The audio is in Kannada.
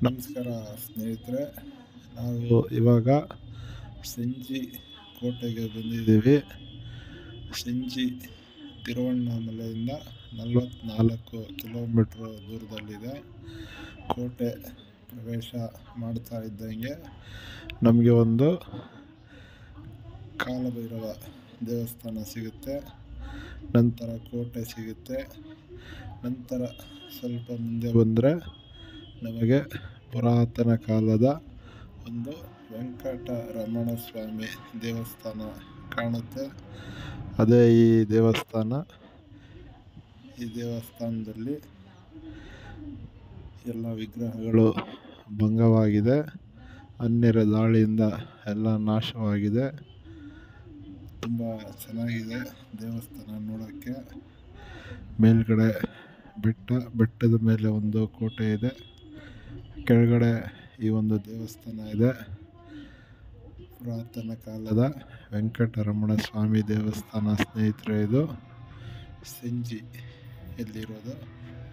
ನಮಸ್ಕಾರ ಸ್ನೇಹಿತರೆ ನಾವು ಇವಾಗ ಸಂಜಿ ಕೋಟೆಗೆ ಬಂದಿದ್ದೀವಿ ಸಂಜಿ ತಿರುವಣ್ಣಾಮಲೆಯಿಂದ ನಲವತ್ತ್ನಾಲ್ಕು ಕಿಲೋಮೀಟ್ರ್ ದೂರದಲ್ಲಿದೆ ಕೋಟೆ ಪ್ರವೇಶ ಮಾಡ್ತಾ ಇದ್ದಂಗೆ ನಮಗೆ ಒಂದು ಕಾಲಭೈರವ ದೇವಸ್ಥಾನ ಸಿಗುತ್ತೆ ನಂತರ ಕೋಟೆ ಸಿಗುತ್ತೆ ನಂತರ ಸ್ವಲ್ಪ ಮುಂದೆ ಬಂದರೆ ನಮಗೆ ಪುರಾತನ ಕಾಲದ ಒಂದು ವೆಂಕಟರಮಣ ಸ್ವಾಮಿ ದೇವಸ್ಥಾನ ಕಾಣುತ್ತೆ ಅದೇ ಈ ದೇವಸ್ಥಾನ ಈ ದೇವಸ್ಥಾನದಲ್ಲಿ ಎಲ್ಲ ವಿಗ್ರಹಗಳು ಭಂಗವಾಗಿದೆ ಅನ್ಯರ ದಾಳಿಯಿಂದ ಎಲ್ಲ ನಾಶವಾಗಿದೆ ತುಂಬ ಚೆನ್ನಾಗಿದೆ ದೇವಸ್ಥಾನ ನೋಡೋಕ್ಕೆ ಮೇಲ್ಗಡೆ ಬೆಟ್ಟ ಬೆಟ್ಟದ ಮೇಲೆ ಒಂದು ಕೋಟೆ ಇದೆ ಕೆಳಗಡೆ ಈ ಒಂದು ದೇವಸ್ಥಾನ ಇದೆ ಪುರಾತನ ಕಾಲದ ವೆಂಕಟರಮಣ ಸ್ವಾಮಿ ದೇವಸ್ಥಾನ ಸ್ನೇಹಿತರೆ ಇದು ಸಂಜಿ ಎಲ್ಲಿರೋದು